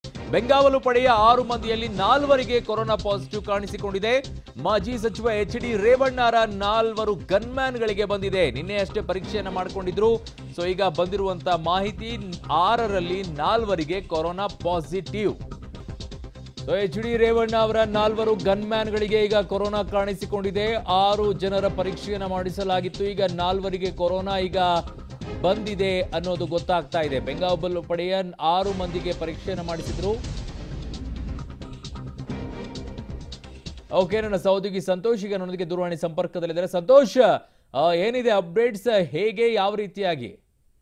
ಬೆಂಗಾವಲು ಪಡೆಯ ಆರು ಮಂದಿಯಲ್ಲಿ ನಾಲ್ವರಿಗೆ ಕೊರೋನಾ ಪಾಸಿಟಿವ್ ಕಾಣಿಸಿಕೊಂಡಿದೆ ಮಾಜಿ ಸಚಿವ ಎಚ್ ಡಿ ರೇವಣ್ಣರ ನಾಲ್ವರು ಗನ್ಮ್ಯಾನ್ಗಳಿಗೆ ಬಂದಿದೆ ನಿನ್ನೆ ಅಷ್ಟೇ ಪರೀಕ್ಷೆಯನ್ನ ಮಾಡಿಕೊಂಡಿದ್ರು ಸೊ ಈಗ ಬಂದಿರುವಂತ ಮಾಹಿತಿ ಆರರಲ್ಲಿ ನಾಲ್ವರಿಗೆ corona positive so H D Revanna ಅವರ ನಾಲ್ವರು ಗನ್ಮ್ಯಾನ್ಗಳಿಗೆ ಈಗ ಕೊರೋನಾ ಕಾಣಿಸಿಕೊಂಡಿದೆ ಆರು ಜನರ ಪರೀಕ್ಷೆಯನ್ನ ಮಾಡಿಸಲಾಗಿತ್ತು ಈಗ ನಾಲ್ವರಿಗೆ ಕೊರೋನಾ ಈಗ ಬಂದಿದೆ ಅನ್ನೋದು ಗೊತ್ತಾಗ್ತಾ ಇದೆ ಬೆಂಗಾವಲು ಪಡೆಯ ಆರು ಮಂದಿಗೆ ಪರೀಕ್ಷೆಯನ್ನ ಮಾಡಿಸಿದ್ರು ಓಕೆ ನನ್ನ ಸಹೋದ್ಯೋಗಿ ಸಂತೋಷ್ ಈಗ ನನ್ನೊಂದಿಗೆ ದೂರವಾಣಿ ಸಂಪರ್ಕದಲ್ಲಿದ್ದಾರೆ ಸಂತೋಷ್ ಆ, ಏನಿದೆ ಅಪ್ಡೇಟ್ಸ್ ಹೇಗೆ ಯಾವ ರೀತಿಯಾಗಿ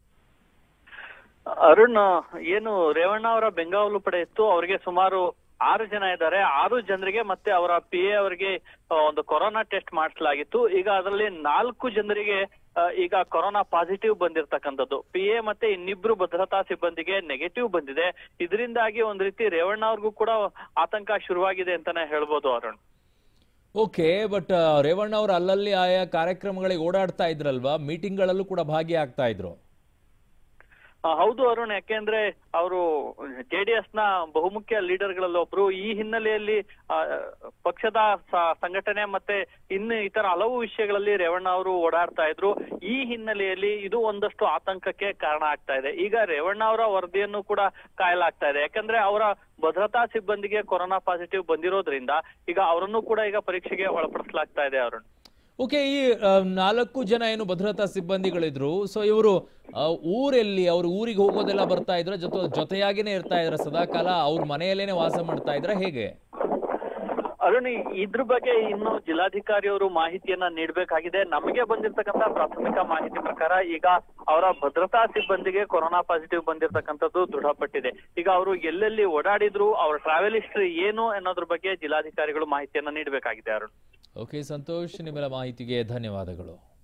ಅರುಣ್ ಏನು ರೇವಣ್ಣ ಅವರ ಬೆಂಗಾವಲು ಪಡೆ ಇತ್ತು ಅವರಿಗೆ ಸುಮಾರು ಆರು ಜನ ಇದ್ದಾರೆ ಆರು ಜನರಿಗೆ ಮತ್ತೆ ಅವರ ಪಿ ಎ ಅವರಿಗೆ ಆ, ಒಂದು ಕೊರೋನಾ ಟೆಸ್ಟ್ ಮಾಡಿಸಲಾಗಿತ್ತು ಈಗ ಅದರಲ್ಲಿ ನಾಲ್ಕು ಜನರಿಗೆ ಆ, ಈಗ ಕೊರೋನಾ ಪಾಸಿಟಿವ್ ಬಂದಿರತಕ್ಕಂಥದ್ದು ಪಿ ಎ ಮತ್ತೆ ಇನ್ನಿಬ್ರು ಭದ್ರತಾ ಸಿಬ್ಬಂದಿಗೆ ನೆಗೆಟಿವ್ ಬಂದಿದೆ ಇದರಿಂದಾಗಿ ಒಂದ್ ರೀತಿ ರೇವಣ್ಣ ಅವ್ರಿಗೂ ಕೂಡ ಆತಂಕ ಶುರುವಾಗಿದೆ ಅಂತಾನೆ ಹೇಳ್ಬೋದು ಅರುಣ್ ಓಕೆ ಬಟ್ ರೇವಣ್ಣ ಅವರು ಅಲ್ಲಲ್ಲಿ ಆಯಾ ಕಾರ್ಯಕ್ರಮಗಳಿಗೆ ಓಡಾಡ್ತಾ ಇದ್ರಲ್ವಾ ಮೀಟಿಂಗ್ಗಳಲ್ಲೂ ಕೂಡ ಭಾಗಿಯಾಗ್ತಾ ಇದ್ರು ಆ, ಹೌದು ಅರುಣ್ ಯಾಕೆಂದ್ರೆ ಅವರು ಜೆಡಿಎಸ್ ನ ಬಹುಮುಖ್ಯ ಲೀಡರ್ ಗಳಲ್ಲಿ ಒಬ್ರು ಈ ಹಿನ್ನೆಲೆಯಲ್ಲಿ ಆ, ಪಕ್ಷದ ಸ- ಸಂಘಟನೆ ಮತ್ತೆ ಇನ್ನು ಇತರ ಹಲವು ವಿಷಯಗಳಲ್ಲಿ ರೇವಣ್ಣ ಅವರು ಓಡಾಡ್ತಾ ಇದ್ರು ಈ ಹಿನ್ನೆಲೆಯಲ್ಲಿ ಇದು ಒಂದಷ್ಟು ಆತಂಕಕ್ಕೆ ಕಾರಣ ಆಗ್ತಾ ಇದೆ ಈಗ ರೇವಣ್ಣ ಅವರ ವರದಿಯನ್ನು ಕೂಡ ಕಾಯಲಾಗ್ತಾ ಇದೆ ಯಾಕಂದ್ರೆ ಅವರ ಭದ್ರತಾ ಸಿಬ್ಬಂದಿಗೆ ಕೊರೋನಾ ಪಾಸಿಟಿವ್ ಬಂದಿರೋದ್ರಿಂದ ಈಗ ಅವರನ್ನು ಕೂಡ ಈಗ ಪರೀಕ್ಷೆಗೆ ಒಳಪಡಿಸಲಾಗ್ತಾ ಇದೆ ಅರುಣ್ ಓಕೆ ಈ ಆ, ನಾಲ್ಕು ಜನ ಏನು ಭದ್ರತಾ ಸಿಬ್ಬಂದಿಗಳಿದ್ರು ಸೊ ಇವರು ಆ, ಊರೆಲ್ಲಿ ಅವ್ರ ಊರಿಗೆ ಹೋಗೋದೆಲ್ಲ ಬರ್ತಾ ಇದ್ರ ಜೊತೆ ಜೊತೆಯಾಗಿನೇ ಇರ್ತಾ ಇದ್ರ ಸದಾಕಾಲ ಅವ್ರ ಮನೆಯಲ್ಲೇನೆ ವಾಸ ಮಾಡ್ತಾ ಇದ್ರ ಹೇಗೆ ಅರುಣ್ ಈ- ಇದ್ರ ಬಗ್ಗೆ ಇನ್ನು ಜಿಲ್ಲಾಧಿಕಾರಿ ಅವರು ಮಾಹಿತಿಯನ್ನ ನೀಡಬೇಕಾಗಿದೆ ನಮಗೆ ಬಂದಿರತಕ್ಕಂತ ಪ್ರಾಥಮಿಕ ಮಾಹಿತಿ ಪ್ರಕಾರ ಈಗ ಅವರ ಭದ್ರತಾ ಸಿಬ್ಬಂದಿಗೆ ಕೊರೋನಾ ಪಾಸಿಟಿವ್ ಬಂದಿರತಕ್ಕಂಥದ್ದು ದೃಢಪಟ್ಟಿದೆ ಈಗ ಅವರು ಎಲ್ಲೆಲ್ಲಿ ಓಡಾಡಿದ್ರು ಅವ್ರ ಟ್ರಾವೆಲ್ ಹಿಸ್ಟ್ರಿ ಏನು ಅನ್ನೋದ್ರ ಬಗ್ಗೆ ಜಿಲ್ಲಾಧಿಕಾರಿಗಳು ಮಾಹಿತಿಯನ್ನ ನೀಡಬೇಕಾಗಿದೆ ಅರುಣ್ ಓಕೆ ಸಂತೋಷ್ ನಿಮ್ಮೆಲ್ಲ ಮಾಹಿತಿಗೆ ಧನ್ಯವಾದಗಳು